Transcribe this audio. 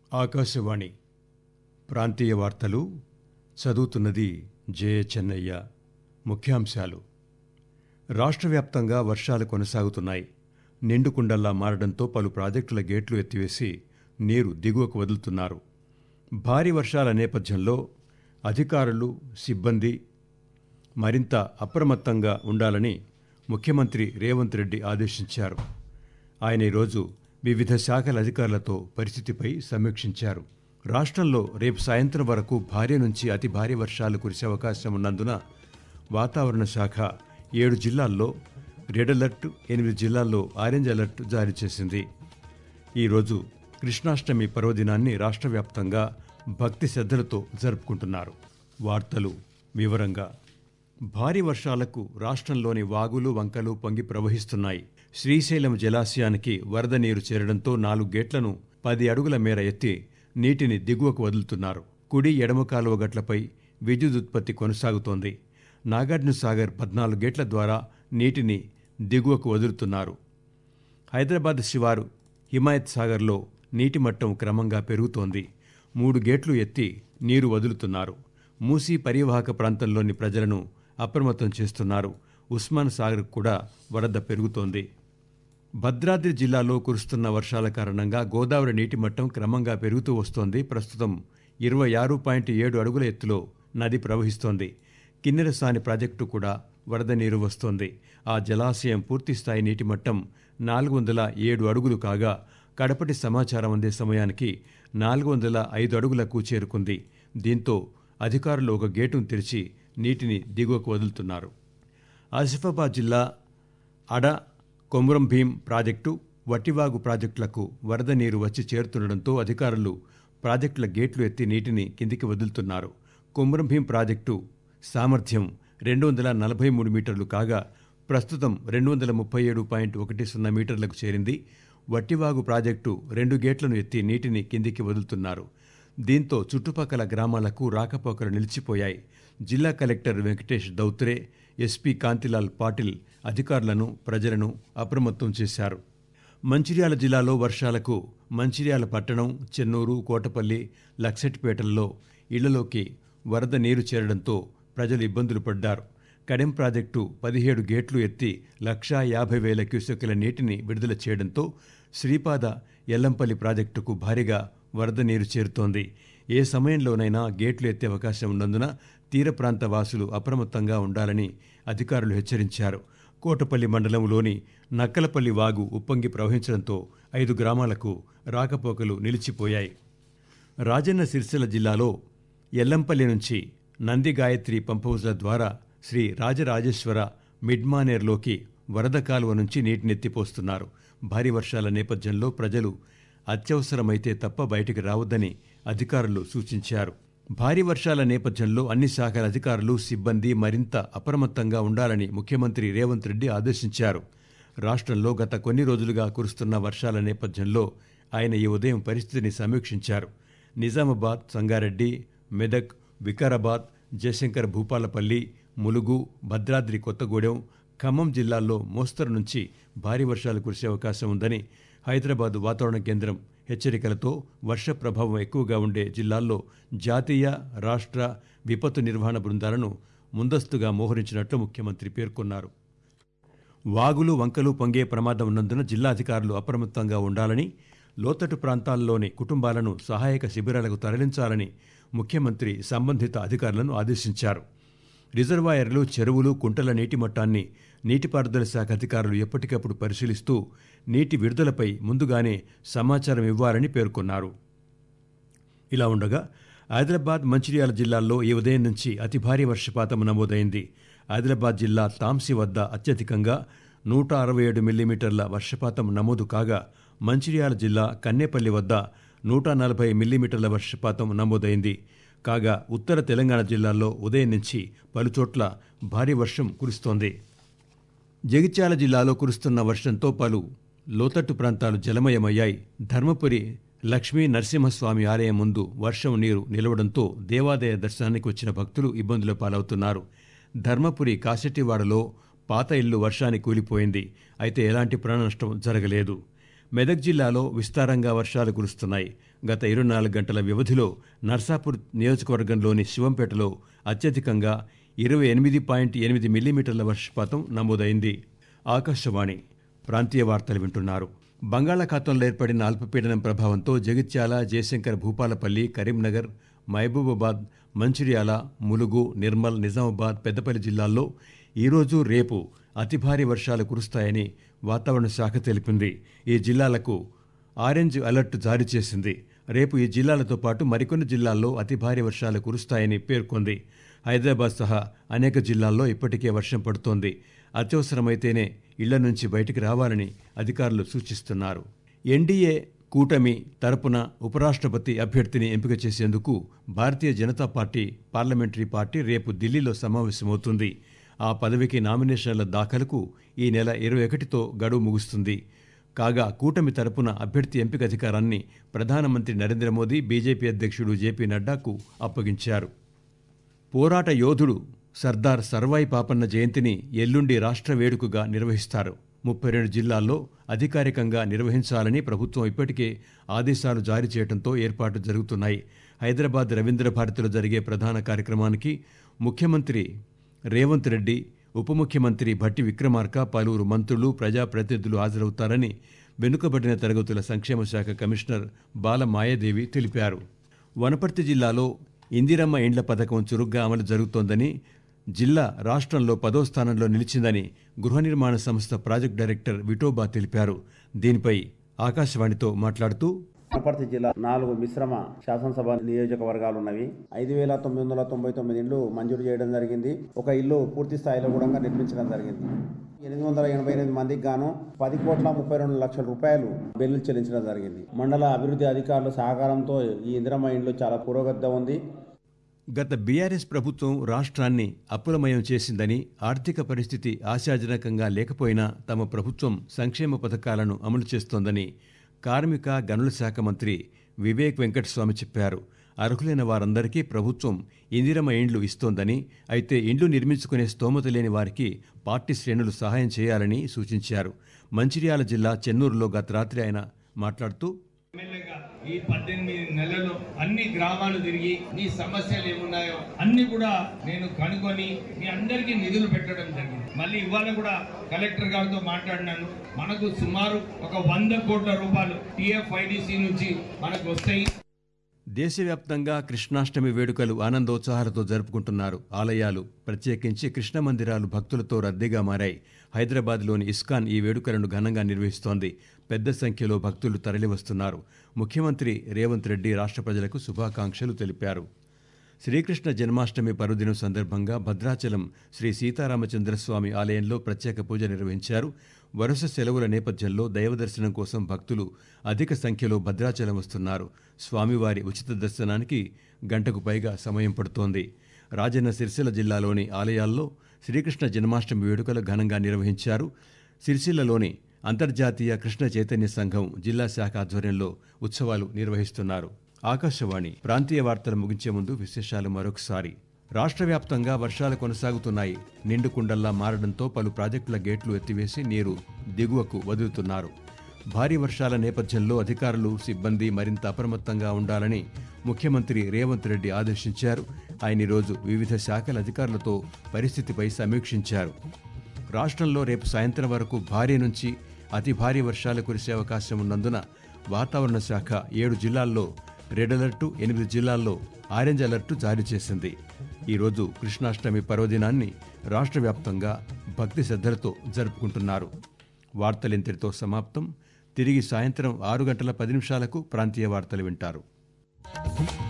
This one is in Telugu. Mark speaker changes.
Speaker 1: ఆకాశవాణి ప్రాంతీయ వార్తలు చదువుతున్నది జే చెన్నయ్య ముఖ్యాంశాలు రాష్ట్ర వ్యాప్తంగా వర్షాలు కొనసాగుతున్నాయి నిండుకుండల్లా మారడంతో పలు ప్రాజెక్టుల గేట్లు ఎత్తివేసి నీరు దిగువకు వదులుతున్నారు భారీ వర్షాల నేపథ్యంలో అధికారులు సిబ్బంది మరింత అప్రమత్తంగా ఉండాలని ముఖ్యమంత్రి రేవంత్ రెడ్డి ఆదేశించారు ఆయన ఈరోజు వివిధ శాఖల అధికారులతో పరిస్థితిపై సమీక్షించారు రాష్ట్రంలో రేపు సాయంత్రం వరకు భారీ నుంచి అతి భారీ వర్షాలు కురిసే అవకాశం ఉన్నందున వాతావరణ శాఖ ఏడు జిల్లాల్లో రెడ్ అలర్ట్ ఎనిమిది జిల్లాల్లో ఆరెంజ్ అలర్ట్ జారీ చేసింది ఈరోజు కృష్ణాష్టమి పర్వదినాన్ని రాష్ట్ర వ్యాప్తంగా భక్తి శ్రద్ధలతో జరుపుకుంటున్నారు వార్తలు వివరంగా భారీ వర్షాలకు రాష్ట్రంలోని వాగులు వంకలు పొంగి ప్రవహిస్తున్నాయి శ్రీశైలం జలాశయానికి వరద నీరు చేరడంతో నాలుగు గేట్లను పది అడుగుల మేర ఎత్తి నీటిని దిగువకు వదులుతున్నారు కుడి ఎడమ కాలువ గట్లపై విద్యుత్ ఉత్పత్తి కొనసాగుతోంది నాగార్జున సాగర్ పద్నాలుగు గేట్ల ద్వారా నీటిని దిగువకు వదులుతున్నారు హైదరాబాద్ శివారు హిమాయత్ సాగర్లో నీటి మట్టం క్రమంగా పెరుగుతోంది మూడు గేట్లు ఎత్తి నీరు వదులుతున్నారు మూసీ పరివాహక ప్రాంతంలోని ప్రజలను అప్రమత్తం చేస్తున్నారు ఉస్మాన్ సాగర్ కూడా వరద పెరుగుతోంది భద్రాద్రి జిల్లాలో కురుస్తున్న వర్షాల కారణంగా గోదావరి నీటి మట్టం క్రమంగా పెరుగుతూ వస్తోంది ప్రస్తుతం ఇరవై ఆరు పాయింట్ ఏడు అడుగుల ఎత్తులో నది ప్రవహిస్తోంది కిన్నెరసాని ప్రాజెక్టు కూడా వరద నీరు వస్తోంది ఆ జలాశయం పూర్తిస్థాయి నీటి మట్టం నాలుగు వందల ఏడు అడుగులు కాగా కడపటి సమాచారం అందే సమయానికి నాలుగు వందల ఐదు అడుగులకు చేరుకుంది దీంతో అధికారులు ఒక గేటును తెరిచి నీటిని దిగువకు వదులుతున్నారు ఆసిఫాబాద్ జిల్లా అడ కొమురం భీం ప్రాజెక్టు వట్టివాగు ప్రాజెక్టులకు వరద నీరు వచ్చి చేరుతుండటంతో అధికారులు ప్రాజెక్టుల గేట్లు ఎత్తి నీటిని కిందికి వదులుతున్నారు కొమురం భీం ప్రాజెక్టు సామర్థ్యం రెండు వందల నలభై మూడు మీటర్లు కాగా ప్రస్తుతం రెండు వందల ముప్పై ఏడు పాయింట్ ఒకటి సున్నా మీటర్లకు చేరింది వట్టివాగు ప్రాజెక్టు రెండు గేట్లను ఎత్తి నీటిని కిందికి వదులుతున్నారు దీంతో చుట్టుపక్కల గ్రామాలకు రాకపోకలు నిలిచిపోయాయి జిల్లా కలెక్టర్ వెంకటేష్ దౌత్రే ఎస్పీ కాంతిలాల్ పాటిల్ అధికారులను ప్రజలను అప్రమత్తం చేశారు మంచిర్యాల జిల్లాలో వర్షాలకు మంచిర్యాల పట్టణం చెన్నూరు కోటపల్లి లక్సెట్పేటల్లో ఇళ్లలోకి వరద నీరు చేరడంతో ప్రజలు ఇబ్బందులు పడ్డారు కడెం ప్రాజెక్టు పదిహేడు గేట్లు ఎత్తి లక్షా యాభై వేల క్యూసెక్కుల నీటిని విడుదల చేయడంతో శ్రీపాద ఎల్లంపల్లి ప్రాజెక్టుకు భారీగా వరద నీరు చేరుతోంది ఏ సమయంలోనైనా గేట్లు ఎత్తే అవకాశం ఉన్నందున తీర ప్రాంత వాసులు అప్రమత్తంగా ఉండాలని అధికారులు హెచ్చరించారు కోటపల్లి మండలంలోని నక్కలపల్లి వాగు ఉప్పొంగి ప్రవహించడంతో ఐదు గ్రామాలకు రాకపోకలు నిలిచిపోయాయి రాజన్న సిరిసిల్ల జిల్లాలో ఎల్లంపల్లి నుంచి నంది గాయత్రి పంపౌజుల ద్వారా శ్రీ రాజరాజేశ్వర మిడ్మానేర్లోకి వరద కాలువ నుంచి నీటినెత్తిపోస్తున్నారు భారీ వర్షాల నేపథ్యంలో ప్రజలు అత్యవసరమైతే తప్ప బయటికి రావద్దని అధికారులు సూచించారు భారీ వర్షాల నేపథ్యంలో అన్ని శాఖల అధికారులు సిబ్బంది మరింత అప్రమత్తంగా ఉండాలని ముఖ్యమంత్రి రేవంత్ రెడ్డి ఆదేశించారు రాష్ట్రంలో గత కొన్ని రోజులుగా కురుస్తున్న వర్షాల నేపథ్యంలో ఆయన ఈ ఉదయం పరిస్థితిని సమీక్షించారు నిజామాబాద్ సంగారెడ్డి మెదక్ వికారాబాద్ జయశంకర్ భూపాలపల్లి ములుగు భద్రాద్రి కొత్తగూడెం ఖమ్మం జిల్లాల్లో మోస్తరు నుంచి భారీ వర్షాలు కురిసే అవకాశం ఉందని హైదరాబాద్ వాతావరణ కేంద్రం హెచ్చరికలతో వర్ష ప్రభావం ఎక్కువగా ఉండే జిల్లాల్లో జాతీయ రాష్ట్ర విపత్తు నిర్వహణ బృందాలను ముందస్తుగా మోహరించినట్లు ముఖ్యమంత్రి పేర్కొన్నారు వాగులు వంకలు పొంగే ప్రమాదం ఉన్నందున జిల్లా అధికారులు అప్రమత్తంగా ఉండాలని లోతట్టు ప్రాంతాల్లోని కుటుంబాలను సహాయక శిబిరాలకు తరలించాలని ముఖ్యమంత్రి సంబంధిత అధికారులను ఆదేశించారు రిజర్వాయర్లు చెరువులు కుంటల నీటి మట్టాన్ని నీటిపారుదల శాఖ అధికారులు ఎప్పటికప్పుడు పరిశీలిస్తూ నీటి విడుదలపై ముందుగానే సమాచారం ఇవ్వాలని పేర్కొన్నారు ఇలా ఉండగా ఆదిలాబాద్ మంచిర్యాల జిల్లాల్లో ఈ ఉదయం నుంచి అతి భారీ వర్షపాతం నమోదైంది ఆదిలాబాద్ జిల్లా తాంసి వద్ద అత్యధికంగా నూట అరవై ఏడు మిల్లీమీటర్ల వర్షపాతం నమోదు కాగా మంచిర్యాల జిల్లా కన్నేపల్లి వద్ద నూట నలభై మిల్లీమీటర్ల వర్షపాతం నమోదైంది కాగా ఉత్తర తెలంగాణ జిల్లాల్లో ఉదయం నుంచి పలుచోట్ల భారీ వర్షం కురుస్తోంది జగిత్యాల జిల్లాలో కురుస్తున్న వర్షంతో పలు లోతట్టు ప్రాంతాలు జలమయమయ్యాయి ధర్మపురి లక్ష్మీ నరసింహస్వామి ఆలయం ముందు వర్షం నీరు నిలవడంతో దేవాలయ దర్శనానికి వచ్చిన భక్తులు ఇబ్బందుల పాలవుతున్నారు ధర్మపురి కాశెట్టివాడలో పాత ఇల్లు వర్షానికి కూలిపోయింది అయితే ఎలాంటి ప్రాణ నష్టం జరగలేదు మెదక్ జిల్లాలో విస్తారంగా వర్షాలు కురుస్తున్నాయి గత ఇరవై నాలుగు గంటల వ్యవధిలో నర్సాపూర్ నియోజకవర్గంలోని శివంపేటలో అత్యధికంగా ఇరవై ఎనిమిది పాయింట్ ఎనిమిది మిల్లీమీటర్ల వర్షపాతం నమోదైంది ఆకాశవాణి ప్రాంతీయ వార్తలు వింటున్నారు బంగాళాఖాతంలో ఏర్పడిన అల్పపీడనం ప్రభావంతో జగిత్యాల జయశంకర్ భూపాలపల్లి కరీంనగర్ మహబూబాబాద్ మంచిర్యాల ములుగు నిర్మల్ నిజామాబాద్ పెద్దపల్లి జిల్లాల్లో ఈరోజు రేపు అతి భారీ వర్షాలు కురుస్తాయని వాతావరణ శాఖ తెలిపింది ఈ జిల్లాలకు ఆరెంజ్ అలర్ట్ జారీ చేసింది రేపు ఈ జిల్లాలతో పాటు మరికొన్ని జిల్లాల్లో అతి భారీ వర్షాలు కురుస్తాయని పేర్కొంది హైదరాబాద్ సహా అనేక జిల్లాల్లో ఇప్పటికే వర్షం పడుతోంది అత్యవసరమైతేనే ఇళ్ల నుంచి బయటికి రావాలని అధికారులు సూచిస్తున్నారు ఎన్డీఏ కూటమి తరపున ఉపరాష్ట్రపతి అభ్యర్థిని ఎంపిక చేసేందుకు Bharatiya Janata party parliamentary party రేపు ఢిల్లీలో సమావేశమవుతుంది ఆ పదవికి నామినేషన్ల దాఖలకు ఈ నెల ఇరవై ఒకటితో గడువు ముగుస్తుంది కాగా కూటమి తరపున అభ్యర్థి ఎంపిక అధికారాన్ని ప్రధానమంత్రి నరేంద్ర మోదీ బీజేపీ అధ్యక్షుడు జేపీ నడ్డాకు అప్పగించారు పోరాట యోధుడు సర్దార్ సర్వాయి పాపన్న జయంతిని ఎల్లుండి రాష్ట్ర వేడుకగా నిర్వహిస్తారు ముప్పై రెండు జిల్లాల్లో అధికారికంగా నిర్వహించాలని ప్రభుత్వం ఇప్పటికే ఆదేశాలు జారీ చేయడంతో ఏర్పాట్లు జరుగుతున్నాయి హైదరాబాద్ రవీంద్ర భారతిలో జరిగే ప్రధాన కార్యక్రమానికి ముఖ్యమంత్రి రేవంత్ రెడ్డి ఉప ముఖ్యమంత్రి భట్టి విక్రమార్క పలువురు మంత్రులు ప్రజాప్రతినిధులు హాజరవుతారని వెనుకబడిన తరగతుల సంక్షేమ శాఖ కమిషనర్ బాల మాయాదేవి తెలిపారు వనపర్తి జిల్లాలో ఇందిరమ్మ ఇండ్ల పథకం చురుగ్గా అమలు జరుగుతోందని జిల్లా రాష్ట్రంలో పదో స్థానంలో నిలిచిందని గృహ నిర్మాణ సంస్థ ప్రాజెక్టు డైరెక్టర్ విఠోబా తెలిపారు దీనిపై ఆకాశవాణితో మాట్లాడుతూ
Speaker 2: వనపర్తి జిల్లా నాలుగు మిశ్రమ శాసనసభ నియోజకవర్గాలు ఉన్నవి ఐదు వేల తొమ్మిది వందల తొంభై తొమ్మిది ఇండ్లు మంజూరు చేయడం జరిగింది ఒక ఇల్లు పూర్తి స్థాయిలో కూడా నిర్మించడం జరిగింది ఎనిమిది వందల ఎనభై ఎనిమిది మందికి గాను పది కోట్ల ముప్పై రెండు లక్షల రూపాయలు బిల్లులు చెల్లించడం జరిగింది మండల అభివృద్ధి అధికారుల సహకారంతో ఈ ఇందిరమ్మ ఇండ్లు చాలా పురోగతిగా ఉంది
Speaker 1: గత బీఆర్ఎస్ ప్రభుత్వం రాష్ట్రాన్ని అప్పులమయం చేసిందని ఆర్థిక పరిస్థితి ఆశాజనకంగా లేకపోయినా తమ ప్రభుత్వం సంక్షేమ పథకాలను అమలు చేస్తోందని కార్మిక గనుల శాఖ మంత్రి వివేక్ వెంకటస్వామి చెప్పారు అర్హులైన వారందరికీ ప్రభుత్వం ఇందిరమ ఇండ్లు ఇస్తోందని అయితే ఇండ్లు నిర్మించుకునే స్తోమత లేని వారికి పార్టీ శ్రేణులు సహాయం చేయాలని సూచించారు మంచిర్యాల జిల్లా చెన్నూరులో గత రాత్రి ఆయన మాట్లాడుతూ
Speaker 3: ఎమ్మెల్యేగా ఈ పద్దెనిమిది నెలలు అన్ని గ్రామాలు తిరిగి మీ సమస్యలు ఏమున్నాయో అన్ని కూడా నేను కనుగొని మీ అందరికీ నిధులు పెట్టడం జరిగింది మళ్ళీ ఇవాళ కూడా కలెక్టర్ గారితో మాట్లాడినాను మనకు సుమారు ఒక వంద కోట్ల రూపాయలు టిఎఫ్ఐడిసి నుంచి మనకు వస్తాయి
Speaker 1: దేశవ్యాప్తంగా కృష్ణాష్టమి వేడుకలు ఆనందోత్సాహాలతో జరుపుకుంటున్నారు ఆలయాలు ప్రత్యేకించి కృష్ణ మందిరాలు భక్తులతో రద్దీగా మారాయి హైదరాబాద్లోని ఇస్కాన్ ఈ వేడుకలను ఘనంగా నిర్వహిస్తోంది పెద్ద సంఖ్యలో భక్తులు తరలివస్తున్నారు ముఖ్యమంత్రి రేవంత్ రెడ్డి రాష్ట్ర ప్రజలకు శుభాకాంక్షలు తెలిపారు శ్రీకృష్ణ జన్మాష్టమి పర్వదినం సందర్భంగా భద్రాచలం శ్రీ సీతారామచంద్రస్వామి ఆలయంలో ప్రత్యేక పూజ నిర్వహించారు వరుస సెలవుల నేపథ్యంలో దైవ దర్శనం కోసం భక్తులు అధిక సంఖ్యలో భద్రాచలం వస్తున్నారు స్వామివారి ఉచిత దర్శనానికి గంటకు పైగా సమయం పడుతోంది రాజన్న సిరిసిల్ల జిల్లాలోని ఆలయాల్లో శ్రీకృష్ణ జన్మాష్టమి వేడుకలు ఘనంగా నిర్వహించారు సిరిసిల్లలోని అంతర్జాతీయ కృష్ణ చైతన్య సంఘం జిల్లా శాఖ ఆధ్వర్యంలో ఉత్సవాలు నిర్వహిస్తున్నారు ఆకాశవాణి ప్రాంతీయ వార్తలు ముగించే ముందు విశేషాలు మరొకసారి రాష్ట్ర వ్యాప్తంగా వర్షాలు కొనసాగుతున్నాయి నిండు కుండల్లా మారడంతో పలు ప్రాజెక్టుల గేట్లు ఎత్తివేసి నీరు దిగువకు వదులుతున్నారు భారీ వర్షాల నేపథ్యంలో అధికారులు సిబ్బంది మరింత అప్రమత్తంగా ఉండాలని ముఖ్యమంత్రి రేవంత్ రెడ్డి ఆదేశించారు ఆయన ఈరోజు వివిధ శాఖల అధికారులతో పరిస్థితిపై సమీక్షించారు రాష్ట్రంలో రేపు సాయంత్రం వరకు భారీ నుంచి అతి భారీ వర్షాలు కురిసే అవకాశం ఉన్నందున వాతావరణ శాఖ ఏడు జిల్లాల్లో రెడ్ అలర్టు ఎనిమిది జిల్లాల్లో ఆరెంజ్ అలర్టు జారీ చేసింది ఈరోజు కృష్ణాష్టమి పర్వదినాన్ని రాష్ట్ర వ్యాప్తంగా భక్తి శ్రద్ధలతో జరుపుకుంటున్నారు వార్తలింతటితో సమాప్తం తిరిగి సాయంత్రం ఆరు గంటల పది నిమిషాలకు ప్రాంతీయ వార్తలు వింటారు